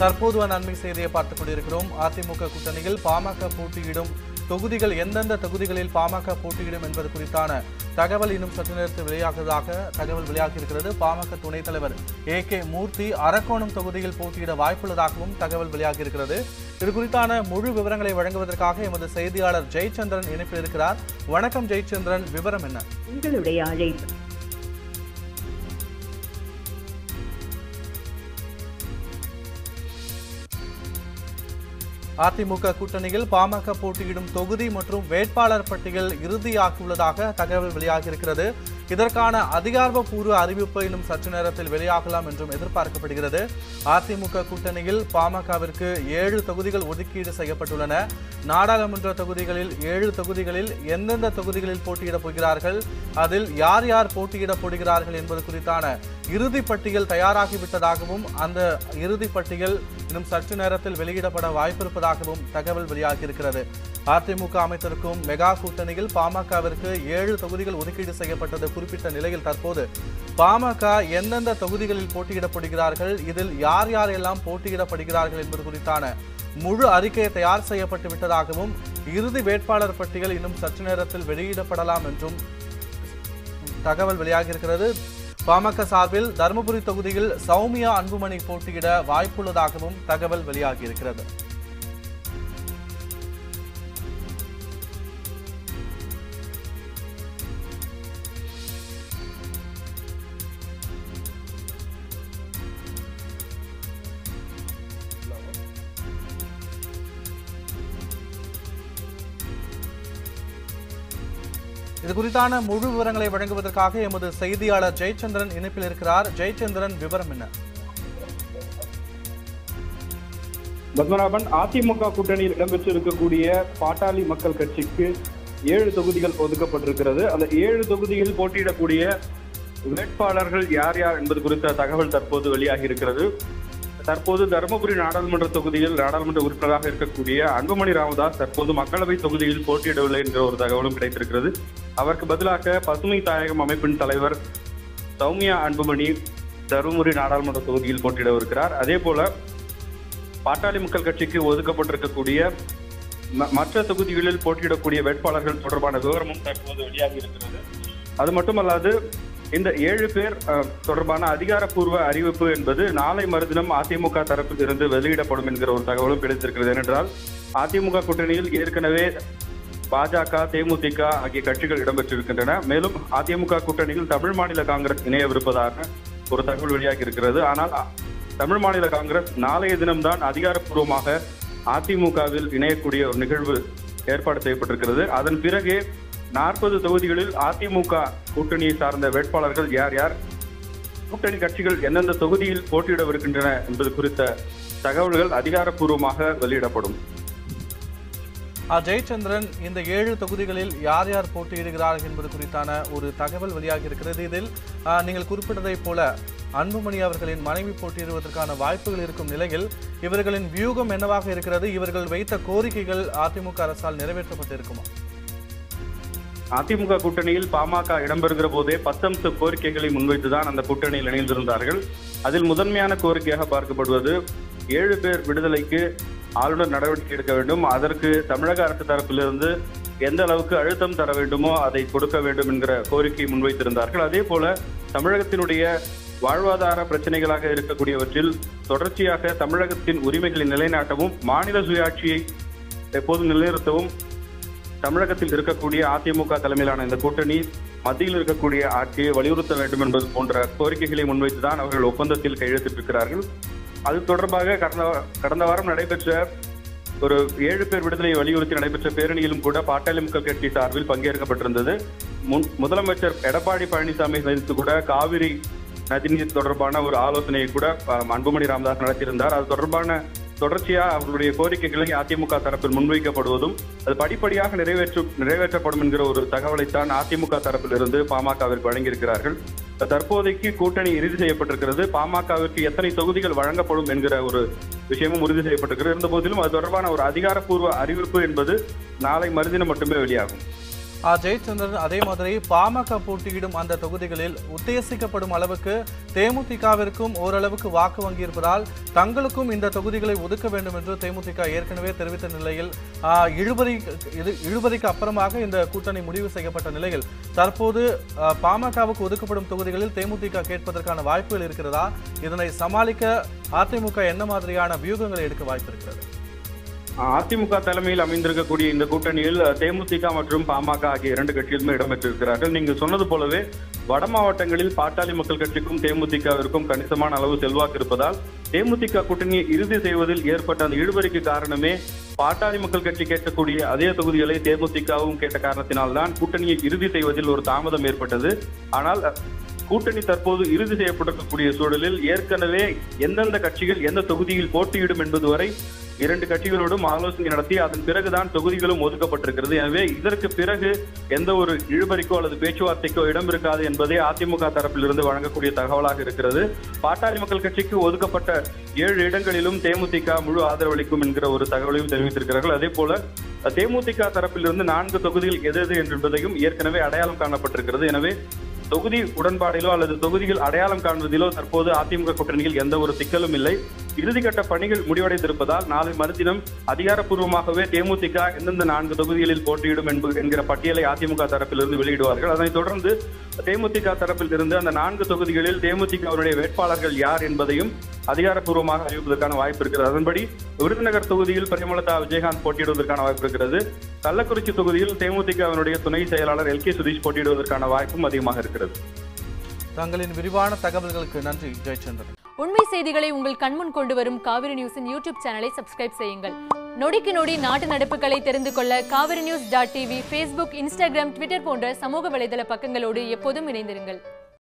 தற்போது நன்மை செய்தியை பார்த்துக் கொண்டிருக்கிறோம் அதிமுக கூட்டணியில் பாமக போட்டியிடும் தொகுதிகள் எந்தெந்த தொகுதிகளில் பாமக போட்டியிடும் என்பது குறித்தான தகவல் இன்னும் சற்று நேரத்தில் வெளியாகுவதாக தகவல் வெளியாகியிருக்கிறது பாமக துணைத் தலைவர் ஏ கே மூர்த்தி அரக்கோணம் தொகுதியில் போட்டியிட வாய்ப்புள்ளதாகவும் தகவல் வெளியாகியிருக்கிறது இது குறித்தான முழு விவரங்களை வழங்குவதற்காக எமது செய்தியாளர் ஜெயச்சந்திரன் இணைப்பில் இருக்கிறார் வணக்கம் ஜெயச்சந்திரன் விவரம் என்ன உங்களுடைய அழைப்பு அதிமுக கூட்டணியில் பாமக போட்டியிடும் தொகுதி மற்றும் வேட்பாளர் பட்டியல் இறுதியாகியுள்ளதாக தகவல் வெளியாகியிருக்கிறது இதற்கான அதிகாரப்பூர்வ அறிவிப்பு இன்னும் சற்று நேரத்தில் வெளியாகலாம் என்றும் எதிர்பார்க்கப்படுகிறது அதிமுக கூட்டணியில் பாமகவிற்கு ஏழு தொகுதிகள் ஒதுக்கீடு செய்யப்பட்டுள்ளன நாடாளுமன்ற தொகுதிகளில் ஏழு தொகுதிகளில் எந்தெந்த தொகுதிகளில் போட்டியிடப் போகிறார்கள் அதில் யார் யார் போட்டியிடப் போகிறார்கள் என்பது குறித்தான இறுதி பட்டியல் தயாராகிவிட்டதாகவும் அந்த இறுதி பட்டியல் இன்னும் சற்று நேரத்தில் வெளியிடப்பட வாய்ப்பிருப்பதாகவும் தகவல் வெளியாகியிருக்கிறது அதிமுக அமைத்திருக்கும் மெகா கூட்டணியில் பாமகவிற்கு ஏழு தொகுதிகள் ஒதுக்கீடு செய்யப்பட்டது குறிப்பிட்ட நிலையில் தற்போது பாமக எந்தெந்த தொகுதிகளில் போட்டியிடப்படுகிறார்கள் இதில் யார் யார் எல்லாம் போட்டியிடப்படுகிறார்கள் என்பது குறித்தான முழு அறிக்கை தயார் செய்யப்பட்டு விட்டதாகவும் இறுதி வேட்பாளர் பட்டியல் இன்னும் சற்று நேரத்தில் வெளியிடப்படலாம் என்றும் தகவல் வெளியாகியிருக்கிறது பாமக சார்பில் தருமபுரி தொகுதியில் சௌமியா அன்புமணி போட்டியிட வாய்ப்புள்ளதாகவும் தகவல் வெளியாகியிருக்கிறது இது குறித்தான முழு விவரங்களை வழங்குவதற்காக எமது செய்தியாளர் ஜெயச்சந்திரன் இணைப்பில் இருக்கிறார் ஜெயச்சந்திரன் விவரம் என்ன பத்மநாபன் அதிமுக கூட்டணியில் இடம்பெற்றிருக்கக்கூடிய பாட்டாளி மக்கள் கட்சிக்கு ஏழு தொகுதிகள் ஒதுக்கப்பட்டிருக்கிறது அந்த ஏழு தொகுதியில் போட்டியிடக்கூடிய வேட்பாளர்கள் யார் யார் என்பது குறித்த தகவல் தற்போது வெளியாகி இருக்கிறது தற்போது தருமபுரி நாடாளுமன்ற தொகுதியில் நாடாளுமன்ற உறுப்பினராக இருக்கக்கூடிய அன்புமணி ராமதாஸ் தற்போது மக்களவை தொகுதியில் போட்டியிடவில்லை என்ற ஒரு தகவலும் கிடைத்திருக்கிறது அவருக்கு பதிலாக பசுமை தாயகம் அமைப்பின் தலைவர் சௌமியா அன்புமணி தருமபுரி நாடாளுமன்ற தொகுதியில் போட்டியிடவிருக்கிறார் அதே போல பாட்டாளி மக்கள் கட்சிக்கு ஒதுக்கப்பட்டிருக்கக்கூடிய ம- மற்ற தொகுதிகளில் போட்டியிடக்கூடிய வேட்பாளர்கள் தொடர்பான விவரமும் தற்போது வெளியாகி இருக்கிறது அது மட்டுமல்லாது இந்த ஏழு பேர் அஹ், தொடர்பான அதிகாரப்பூர்வ அறிவிப்பு என்பது நாளை மறுதினம் அதிமுக தரப்பில் இருந்து வெளியிடப்படும் என்கிற ஒரு தகவலும் கிடைத்திருக்கிறது ஏனென்றால் அதிமுக கூட்டணியில் ஏற்கனவே பாஜக தேமுதிக ஆகிய கட்சிகள் இடம்பெற்றிருக்கின்றன மேலும் அதிமுக கூட்டணியில் தமிழ் மாநில காங்கிரஸ் இணையவிருப்பதாக ஒரு தகவல் வெளியாகி இருக்கிறது ஆனால் அ- தமிழ் மாநில காங்கிரஸ் நாளைய தினம்தான் அதிகாரப்பூர்வமாக அதிமுகவில் இணையக்கூடிய ஒரு நிகழ்வு ஏற்பாடு செய்யப்பட்டிருக்கிறது அதன் பிறகே நாற்பது தொகுதிகளில் அதிமுக கூட்டணியை சார்ந்த வேட்பாளர்கள் யார் யார் கூட்டணி கட்சிகள் எந்தெந்த தொகுதியில் போட்டியிடவிருக்கின்றன என்பது குறித்த தகவல்கள் அதிகாரப்பூர்வமாக வெளியிடப்படும் ஆ, ஜெயச்சந்திரன் இந்த ஏழு தொகுதிகளில் யார் யார் போட்டியிடுகிறார்கள் என்பது குறித்தான ஒரு தகவல் வெளியாகி இருக்கிறது இதில் ஆ, நீங்கள் குறிப்பிட்டதைப் போல அன்புமணி அவர்களின் மனைவி போட்டியிடுவதற்கான வாய்ப்புகள் இருக்கும் நிலையில் இவர்களின் வியூகம் என்னவாக இருக்கிறது இவர்கள் வைத்த கோரிக்கைகள் அதிமுக அரசால் நிறைவேற்றப்பட்டிருக்குமா அதிமுக கூட்டணியில் பாமக இடம்பெறுகிற போதே பத்தம்ச கோரிக்கைகளை முன்வைத்துதான் அந்த கூட்டணியில் இணைந்திருந்தார்கள் அதில் முதன்மையான கோரிக்கையாக பார்க்கப்படுவது ஏழு பேர் விடுதலைக்கு ஆளுநர் நடவடிக்கை எடுக்க வேண்டும் அதற்கு தமிழக அரசு தரப்பிலிருந்து எந்த அளவுக்கு அழுத்தம் தர வேண்டுமோ அதை கொடுக்க வேண்டும் என்கிற கோரிக்கையை முன்வைத்திருந்தார்கள் அதே போல தமிழகத்தினுடைய வாழ்வாதார பிரச்சனைகளாக இருக்கக்கூடியவற்றில் தொடர்ச்சியாக தமிழகத்தின் உரிமைகளை நிலைநாட்டவும் மாநில சுயாட்சியை எப்போதும் நிலைநிறுத்தவும் தமிழகத்தில் இருக்கக்கூடிய அதிமுக தலைமையிலான இந்த கூட்டணி மத்தியில் இருக்கக்கூடிய ஆட்சியை வலியுறுத்த வேண்டும் என்பது போன்ற கோரிக்கைகளை முன்வைத்துதான் அவர்கள் ஒப்பந்தத்தில் கையெழுத்திட்டிருக்கிறார்கள் அது தொடர்பாக கடந்த கடந்த வாரம் நடைபெற்ற ஒரு ஏழு பேர் விடுதலையை வலியுறுத்தி நடைபெற்ற பேரணியிலும் கூட பாட்டாளி மக்கள் கட்சி சார்பில் பங்கேற்கப்பட்டிருந்தது முன் முதலமைச்சர் எடப்பாடி பழனிசாமி சந்தித்து கூட காவிரி நதிநீர் தொடர்பான ஒரு ஆலோசனையை கூட அஹ், அன்புமணி ராமதாஸ் நடத்தியிருந்தார் அது தொடர்பான தொடர்ச்சியா அவர்களுடைய கோரிக்கைகளை அதிமுக தரப்பில் முன்வைக்கப்படுவதும் அது படிப்படியாக நிறைவேற்று நிறைவேற்றப்படும் என்கிற ஒரு தகவலைத்தான் அதிமுக தரப்பிலிருந்து பாமகவிற்கு வழங்கியிருக்கிறார்கள் தற்போதைக்கு கூட்டணி இறுதி செய்யப்பட்டிருக்கிறது பாமகவிற்கு எத்தனை தொகுதிகள் வழங்கப்படும் என்கிற ஒரு விஷயமும் உறுதி செய்யப்பட்டிருக்கிறது இருந்த போதிலும் அது தொடர்பான ஒரு அதிகாரப்பூர்வ அறிவிப்பு என்பது நாளை மறுதினம் மட்டுமே வெளியாகும் ஆ, ஜெயச்சந்திரன் அதே மாதிரி பாமக போட்டியிடும் அந்த தொகுதிகளில் உத்தேசிக்கப்படும் அளவுக்கு தேமுதிகவிற்கும் ஓரளவுக்கு வாக்கு வங்கி இருப்பதால் தங்களுக்கும் இந்த தொகுதிகளை ஒதுக்க வேண்டும் என்று தேமுதிக ஏற்கனவே தெரிவித்த நிலையில் ஆ, இழுபறி இது இழுபறிக்கு அப்புறமாக இந்த கூட்டணி முடிவு செய்யப்பட்ட நிலையில் தற்போது ஆ, பாமகவுக்கு ஒதுக்கப்படும் தொகுதிகளில் தேமுதிக கேட்பதற்கான வாய்ப்புகள் இருக்கிறதா இதனை சமாளிக்க அதிமுக என்ன மாதிரியான வியூகங்களை எடுக்க வாய்ப்பு இருக்கிறது அதிமுக தலைமையில் அமைந்திருக்கக்கூடிய இந்த கூட்டணியில் தேமுதிக மற்றும் பாமக ஆகிய இரண்டு கட்சிகளுமே இடம்பெற்றிருக்கிறார்கள் நீங்க சொன்னது போலவே வட மாவட்டங்களில் பாட்டாளி மக்கள் கட்சிக்கும் தேமுதிகவிற்கும் கணிசமான அளவு செல்வாக்கு இருப்பதால் தேமுதிக கூட்டணியை இறுதி செய்வதில் ஏற்பட்ட அந்த இழுபறிக்கு காரணமே பாட்டாளி மக்கள் கட்சி கேட்கக்கூடிய அதே தொகுதிகளை தேமுதிகவும் கேட்ட காரணத்தினால்தான் கூட்டணியை இறுதி செய்வதில் ஒரு தாமதம் ஏற்பட்டது ஆனால் கூட்டணி தற்போது இறுதி செய்யப்பட்டிருக்கக்கூடிய சூழலில் ஏற்கனவே எந்தெந்த கட்சிகள் எந்த தொகுதியில் போட்டியிடும் என்பது வரை இரண்டு கட்சிகளோடும் ஆலோசனை நடத்தி அதன் பிறகுதான் தொகுதிகளும் ஒதுக்கப்பட்டிருக்கிறது எனவே இதற்கு பிறகு எந்த ஒரு இழுபறிக்கோ அல்லது பேச்சுவார்த்தைக்கோ இடம் இருக்காது என்பதே அதிமுக தரப்பிலிருந்து வழங்கக்கூடிய தகவலாக இருக்கிறது பாட்டாளி மக்கள் கட்சிக்கு ஒதுக்கப்பட்ட ஏழு இடங்களிலும் தேமுதிக முழு ஆதரவளிக்கும் என்கிற ஒரு தகவலையும் தெரிவித்திருக்கிறார்கள் அதே போல தேமுதிக தரப்பிலிருந்து நான்கு தொகுதிகள் எது எது என்பதையும் ஏற்கனவே அடையாளம் காணப்பட்டிருக்கிறது எனவே தொகுதி உடன்பாடிலோ அல்லது தொகுதிகள் அடையாளம் காண்பதிலோ தற்போது அதிமுக கூட்டணியில் எந்த ஒரு சிக்கலும் இல்லை இறுதிக்கட்ட பணிகள் முடிவடைந்திருப்பதால் நாளை மறுதினம் அதிகாரப்பூர்வமாகவே தேமுதிக எந்தெந்த நான்கு தொகுதிகளில் போட்டியிடும் என்பது என்கிற பட்டியலை அதிமுக தரப்பிலிருந்து வெளியிடுவார்கள் அதனைத் தொடர்ந்து தேமுதிக தரப்பில் இருந்து அந்த நான்கு தொகுதிகளில் தேமுதிக அவருடைய வேட்பாளர்கள் யார் என்பதையும் அதிகாரப்பூர்வமாக அறிவிப்பதற்கான வாய்ப்பு இருக்கிறது அதன்படி விருதுநகர் தொகுதியில் பிரேமலதா விஜயகாந்த் போட்டியிடுவதற்கான வாய்ப்பு இருக்கிறது கள்ளக்குறிச்சி தொகுதியில் தேமுதிகவினுடைய துணை செயலாளர் எல் கே சுதீஷ் போட்டியிடுவதற்கான வாய்ப்பும் அதிகமாக இருக்கிறது தங்களின் விரிவான தகவல்களுக்கு நன்றி ஜெயச்சந்திரன் உண்மை செய்திகளை உங்கள் கண்முன் கொண்டு வரும் காவிரி நியூஸின் யூடியூப் சேனலை சப்ஸ்கிரைப் செய்யுங்கள் நொடிக்கு நொடி நாட்டு நடப்புகளை தெரிந்து கொள்ள Kaveri news dot TV Facebook Instagram Twitter போன்ற சமூக வலைதள பக்கங்களோடு எப்போதும் இணைந்திருங்கள்